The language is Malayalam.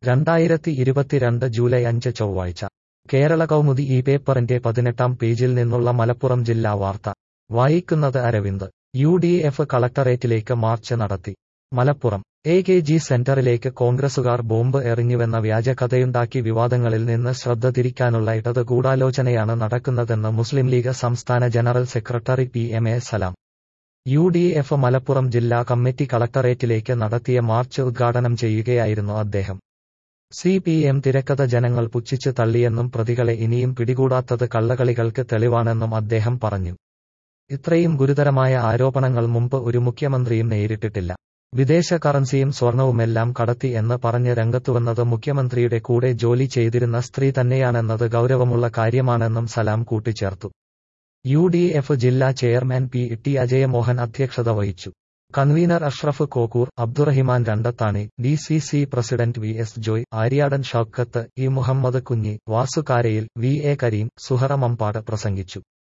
രണ്ടായിരത്തി ഇരുപത്തിരണ്ട് ജൂലൈ അഞ്ച് ചൊവ്വാഴ്ച കേരള കൗമുദി ഈ പേപ്പറിന്റെ പതിനെട്ടാം പേജിൽ നിന്നുള്ള മലപ്പുറം ജില്ലാ വാർത്ത വായിക്കുന്നത് അരവിന്ദ് യു ഡി എഫ് കളക്ടറേറ്റിലേക്ക് മാർച്ച് നടത്തി മലപ്പുറം എ കെ ജി സെന്ററിലേക്ക് കോൺഗ്രസുകാർ ബോംബ് എറിഞ്ഞുവെന്ന വ്യാജ കഥയുണ്ടാക്കി വിവാദങ്ങളിൽ നിന്ന് ശ്രദ്ധ തിരിക്കാനുള്ള ഇടത് ഗൂഢാലോചനയാണ് നടക്കുന്നതെന്ന് മുസ്ലിം ലീഗ് സംസ്ഥാന general secretary P M A Salam U D F Malappuram ജില്ലാ കമ്മിറ്റി കളക്ടറേറ്റിലേക്ക് നടത്തിയ മാർച്ച് ഉദ്ഘാടനം ചെയ്യുകയായിരുന്നു അദ്ദേഹം സി പി എം തിരക്കഥ ജനങ്ങൾ പുച്ഛിച്ച് തള്ളിയെന്നും പ്രതികളെ ഇനിയും പിടികൂടാത്തത് കള്ളകളികൾക്ക് തെളിവാണെന്നും അദ്ദേഹം പറഞ്ഞു ഇത്രയും ഗുരുതരമായ ആരോപണങ്ങൾ മുമ്പ് ഒരു മുഖ്യമന്ത്രിയും നേരിട്ടിട്ടില്ല വിദേശ കറൻസിയും സ്വർണവുമെല്ലാം കടത്തി എന്ന് പറഞ്ഞ് രംഗത്തുവന്നത് മുഖ്യമന്ത്രിയുടെ കൂടെ ജോലി ചെയ്തിരുന്ന സ്ത്രീ തന്നെയാണെന്നത് ഗൗരവമുള്ള കാര്യമാണെന്നും സലാം കൂട്ടിച്ചേർത്തു യു ഡി എഫ് ജില്ലാ ചെയർമാൻ പി ടി അജയമോഹൻ അധ്യക്ഷത വഹിച്ചു convener Ashraf Kokkur Abdurahiman Randathani D C C president V S Joy Aryadan Shoukath E Muhammad Kunhi വാസുകാരയിൽ വി എ കരീം സുഹറ മമ്പാട് പ്രസംഗിച്ചു